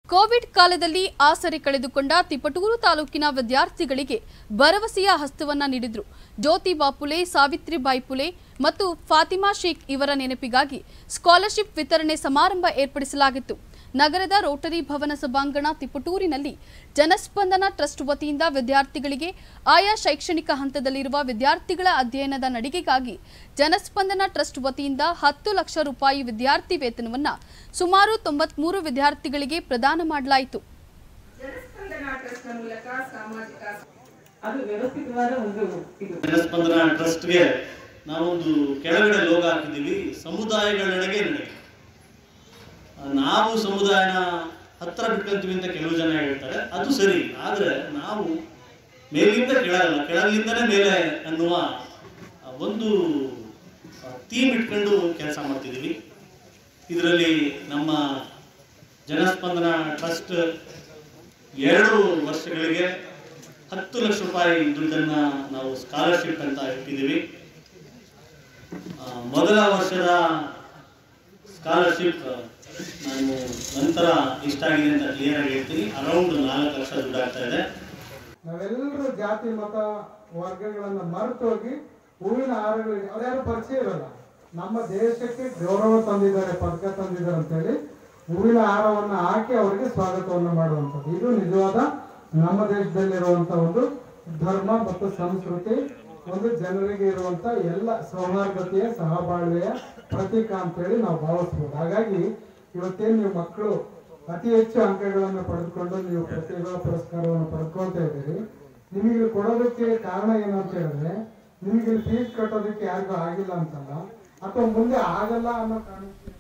Covid ಕಾಲದಲ್ಲಿ ಆಸರೆ ಕಳೆದುಕೊಂಡ ತಿಪಟೂರು ತಾಲೂಕಿನ ವಿದ್ಯಾರ್ಥಿಗಳಿಗೆ ಭರವಸೆಯ ಹಸ್ತವನ್ನ ನೀಡಿದ್ರು ಜ್ಯೋತಿಬಾ ಫುಲೆ ಸಾವಿತ್ರಿಬಾಯಿ ಫುಲೆ ಮತ್ತು ಫಾತಿಮಾ ಶೇಖ್ ಇವರ ನೆನಪಿಗಾಗಿ ಸ್ಕಾಲರ್ಶಿಪ್ ವಿತರಣೆ ಸಮಾರಂಭ ಏರ್ಪಡಿಸಲಾಗಿತ್ತು ನಗರದ ರೋಟರಿ ಭವನ ಸಭಾಂಗಣ ತಿಪಟೂರಿನಲ್ಲಿ ಜನಸ್ಪಂದನ ಟ್ರಸ್ಟ್ ವತಿಯಿಂದ ವಿದ್ಯಾರ್ಥಿಗಳಿಗೆ ಆಯಾ ಶೈಕ್ಷಣಿಕ ಹಂತದಲ್ಲಿರುವ ವಿದ್ಯಾರ್ಥಿಗಳ ಅಧ್ಯಯನದ ನಡಿಗೆಗಾಗಿ ಜನಸ್ಪಂದನ ಟ್ರಸ್ಟ್ ವತಿಯಿಂದ ಹತ್ತು ಲಕ್ಷ ರೂಪಾಯಿ ವಿದ್ಯಾರ್ಥಿ ವೇತನವನ್ನ ಸುಮಾರು ತೊಂಬತ್ಮೂರು ವಿದ್ಯಾರ್ಥಿಗಳಿಗೆ ಪ್ರದಾನ ಮಾಡಲಾಯಿತು ಜನಸ್ಪಂದನ ಟ್ರಸ್ಟ್ನ ಮೂಲಕ ಸಾಮಾಜಿಕ ಅದು ವ್ಯವಸ್ಥಿತವಾದ ಒಂದು ಇದು ಜನಸ್ಪಂದನ ಟ್ರಸ್ಟ್ಗೆ ನಾವೊಂದು ಕೆಳಗಡೆ ಲೋಗ ಹಾಕಿದ್ದೀವಿ ಸಮುದಾಯಗಳೆಡೆಗೆ ನಡೆ ನಾವು ಸಮುದಾಯನ ಹತ್ರ ಬಿಟ್ಕೊಂತೀವಿ ಅಂತ ಕೆಲವು ಜನ ಹೇಳ್ತಾರೆ ಅದು ಸರಿ ಆದರೆ ನಾವು ಮೇಲಿಂದ ಕೆಳಗಲ್ಲ ಕೆಳಗಿಂದನೇ ಮೇಲೆ ಅನ್ನುವ ಆ ಒಂದು ಥೀಮ್ ಇಟ್ಕೊಂಡು ಕೆಲಸ ಮಾಡ್ತಿದ್ದೀವಿ ಇದರಲ್ಲಿ ನಮ್ಮ ಜನಸ್ಪಂದನ ಟ್ರಸ್ಟ್ ಎರಡು ವರ್ಷಗಳಿಗೆ ಹತ್ತು ಲಕ್ಷ ರೂಪಾಯಿ ದುಡ್ಡನ್ನ ನಾವು ಸ್ಕಾಲರ್ಶಿಪ್ ಅಂತ ಇಟ್ಟಿದ್ದೀವಿ ಆ, ಮೊದಲ ವರ್ಷದ ಸ್ಕಾಲರ್ಶಿಪ್ ನಾನು ನಂತರ ಎಷ್ಟಾಗಿದೆ ಅಂತ ಕ್ಲಿಯರ್ ಆಗಿ ಹೇಳ್ತೀನಿ ಅರೌಂಡ್ ನಾಲ್ಕು ಲಕ್ಷ ದುಡ್ಡು ಆಗ್ತಾ ಇದೆ ನಾವೆಲ್ಲರೂ ಜಾತಿ ಮತ ವರ್ಗಗಳನ್ನ ಮರೆತು ಹೋಗಿ ಹೂವಿನ ಹಾರಗಳಿಗೆ ಅವ್ರ್ಯಾರು ಪರಿಚಯ ಇರಲ್ಲ ನಮ್ಮ ದೇಶಕ್ಕೆ ಗೌರವ ತಂದಿದ್ದಾರೆ ಪದಕ ತಂದಿದ್ದಾರೆ ಅಂತೇಳಿ ಹೂವಿನ ಹಾರವನ್ನ ಹಾಕಿ ಅವರಿಗೆ ಸ್ವಾಗತವನ್ನು ಮಾಡುವಂಥದ್ದು ಇದು ನಿಜವಾದ ನಮ್ಮ ದೇಶದಲ್ಲಿರುವಂತ ಒಂದು ಧರ್ಮ ಮತ್ತು ಸಂಸ್ಕೃತಿ ಒಂದು ಜನರಿಗೆ ಇರುವಂತ ಎಲ್ಲ ಸೌಹಾರ್ದತೆಯ ಸಹಬಾಳ್ವೆಯ ಪ್ರತೀಕ ಅಂತೇಳಿ ನಾವು ಭಾವಿಸ್ಬೋದು ಹಾಗಾಗಿ ಇವತ್ತೇನು ನೀವು ಮಕ್ಕಳು ಅತಿ ಹೆಚ್ಚು ಅಂಕಗಳನ್ನು ಪಡೆದುಕೊಂಡು ನೀವು ಪ್ರತಿಭಾ ಪುರಸ್ಕಾರವನ್ನು ಪಡ್ಕೊಳ್ತಾ ಇದ್ದೀರಿ ನಿಮಗೆ ಇಲ್ಲಿ ಕೊಡೋದಕ್ಕೆ ಕಾರಣ ಏನು ಅಂತ ಹೇಳಿದ್ರೆ ನಿಮಗೆ ಇಲ್ಲಿ ಫೀಸ್ ಕಟ್ಟೋದಕ್ಕೆ ಯಾರಿಗೂ ಆಗಿಲ್ಲ ಅಂತಲ್ಲ ಅಥವಾ ಮುಂದೆ ಆಗಲ್ಲ ಅನ್ನೋ ಕಾರಣಕ್ಕೆ